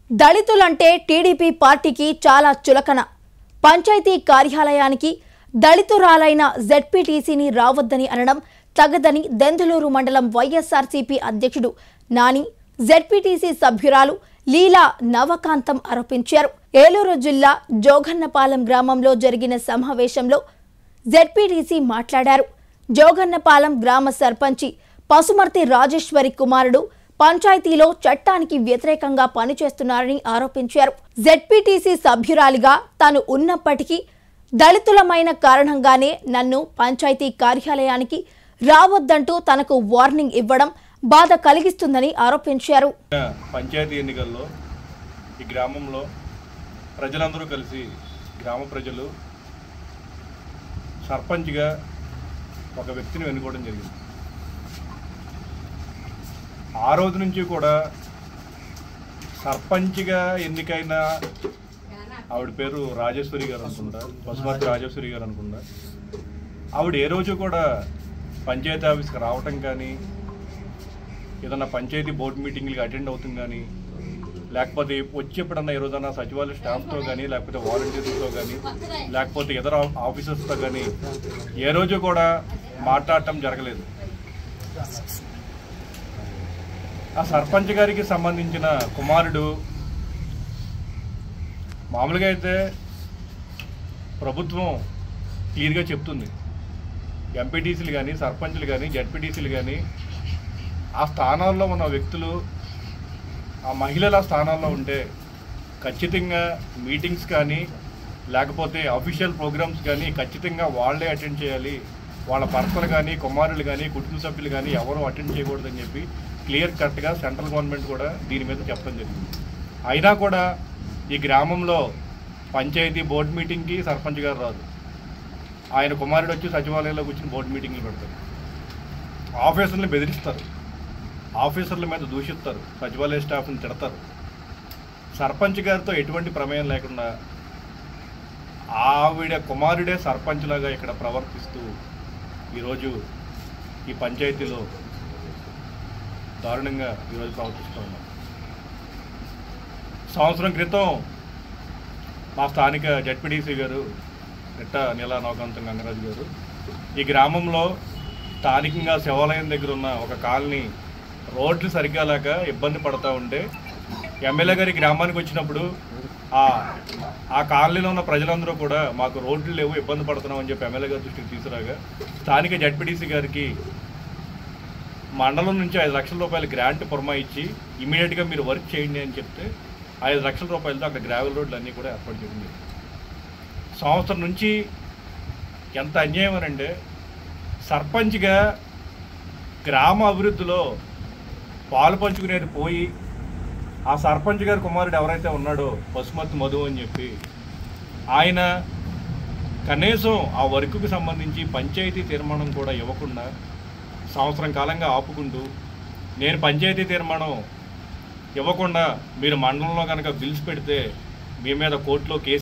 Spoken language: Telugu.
దళితులంటే టీడీపీ పార్టీకి చాలా చులకన పంచాయతీ కార్యాలయానికి దళితురాలైన జెడ్పీటీసీని రావద్దని అనడం తగదని దెందులూరు మండలం వైఎస్ఆర్సీపీ అధ్యక్షుడు నాని జెడ్పీటీసీ సభ్యురాలు లీలా నవకాంతం ఆరోపించారు ఏలూరు జిల్లా జోగన్నపాలెం గ్రామంలో జరిగిన సమావేశంలో జెడ్పీటీసీ మాట్లాడారు జోగన్నపాలెం గ్రామ సర్పంచి పసుమర్తి రాజేశ్వరి కుమారుడు పంచాయతీలో చట్టానికి వ్యతిరేకంగా పనిచేస్తున్నారని ఆరోపించారు జెడ్పీటీసీ సభ్యురాలిగా తాను ఉన్నప్పటికీ దళితులమైన కారణంగానే నన్ను పంచాయతీ కార్యాలయానికి రావద్దంటూ తనకు వార్నింగ్ ఇవ్వడం బాధ కలిగిస్తుందని ఆరోపించారు పంచాయతీ ఎన్నికల్లో ఈ గ్రామంలో ప్రజలందరూ కలిసి గ్రామ ప్రజలు సర్పంచ్గా ఒక వ్యక్తిని ఎన్నుకోవడం జరిగింది ఆ రోజు నుంచి కూడా సర్పంచ్గా ఎన్నికైన ఆవిడ పేరు రాజేశ్వరి గారు అనుకుంటా పశుమతి రాజేశ్వరి గారు అనుకుంటా ఆవిడ ఏ రోజు కూడా పంచాయతీ ఆఫీస్కి రావటం కానీ ఏదన్నా పంచాయతీ బోర్డు మీటింగ్లకి అటెండ్ అవుతుంది కానీ లేకపోతే వచ్చి ఎప్పుడన్నా ఈ రోజన్నా సచివాలయ స్టాఫ్తో కానీ లేకపోతే వాలంటీర్స్తో కానీ లేకపోతే ఇతర ఆఫీసర్స్తో కానీ ఏ రోజు కూడా మాట్లాడటం జరగలేదు ఆ సర్పంచ్ గారికి సంబంధించిన కుమారుడు మామూలుగా అయితే ప్రభుత్వం క్లియర్గా చెప్తుంది ఎంపీటీసీలు కానీ సర్పంచ్లు కానీ జడ్పీటీసీలు కానీ ఆ స్థానాల్లో ఉన్న వ్యక్తులు ఆ మహిళల స్థానాల్లో ఉంటే ఖచ్చితంగా మీటింగ్స్ కానీ లేకపోతే అఫీషియల్ ప్రోగ్రామ్స్ కానీ ఖచ్చితంగా వాళ్ళే అటెండ్ చేయాలి వాళ్ళ భర్తలు కానీ కుమారులు కానీ కుటుంబ సభ్యులు కానీ ఎవరు అటెండ్ చేయకూడదని చెప్పి క్లియర్ కట్గా సెంట్రల్ గవర్నమెంట్ కూడా దీని మీద చెప్పడం జరిగింది అయినా కూడా ఈ గ్రామంలో పంచాయతీ బోర్డు మీటింగ్కి సర్పంచ్ గారు రాదు ఆయన కుమారుడు వచ్చి సచివాలయంలో కూర్చుని బోర్డు మీటింగ్లు పెడతారు ఆఫీసర్లు బెదిరిస్తారు ఆఫీసర్ల మీద దూషిస్తారు సచివాలయ స్టాఫ్ని తిడతారు సర్పంచ్ గారితో ఎటువంటి ప్రమేయం లేకుండా ఆవిడ కుమారుడే సర్పంచ్ లాగా ఇక్కడ ప్రవర్తిస్తూ ఈరోజు ఈ పంచాయతీలో దారుణంగా ఈరోజు ప్రవర్తిస్తూ ఉన్నారు సంవత్సరం క్రితం మా స్థానిక జడ్పీడీసీ గారు నిట్ట నీలా నవకాంతం గంగరాజు గారు ఈ గ్రామంలో స్థానికంగా శివాలయం దగ్గర ఉన్న ఒక కాలనీ రోడ్లు సరిగ్గా లేక ఇబ్బంది పడతా ఉంటే ఎమ్మెల్యే గారి గ్రామానికి వచ్చినప్పుడు ఆ ఆ కాలనీలో ఉన్న ప్రజలందరూ కూడా మాకు రోడ్లు లేవు ఇబ్బంది పడుతున్నాం అని చెప్పి ఎమ్మెల్యే గారి దృష్టికి తీసుకురాగా స్థానిక జడ్పీడీసీ గారికి మండలం నుంచి ఐదు లక్షల రూపాయల గ్రాంట్ పురమాయించి ఇమీడియట్గా మీరు వర్క్ చేయండి అని చెప్తే ఐదు లక్షల రూపాయలతో అక్కడ గ్రావెల్ రోడ్లు అన్నీ కూడా ఏర్పాటు చేయడం జరిగింది సంవత్సరం నుంచి ఎంత అన్యాయం అనంటే సర్పంచ్గా గ్రామ అభివృద్ధిలో పాలు పంచుకునేది పోయి ఆ సర్పంచ్ గారి కుమారుడు ఎవరైతే ఉన్నాడో పశుమతి మధు అని చెప్పి ఆయన కనీసం ఆ వర్క్కి సంబంధించి పంచాయతీ తీర్మానం కూడా ఇవ్వకుండా సంవత్సరం కాలంగా ఆపుకుంటూ నేను పంచాయతీ తీర్మానం ఇవ్వకుండా మీరు మండలంలో కనుక బిల్స్ పెడితే మీ మీద కోర్టులో కేసు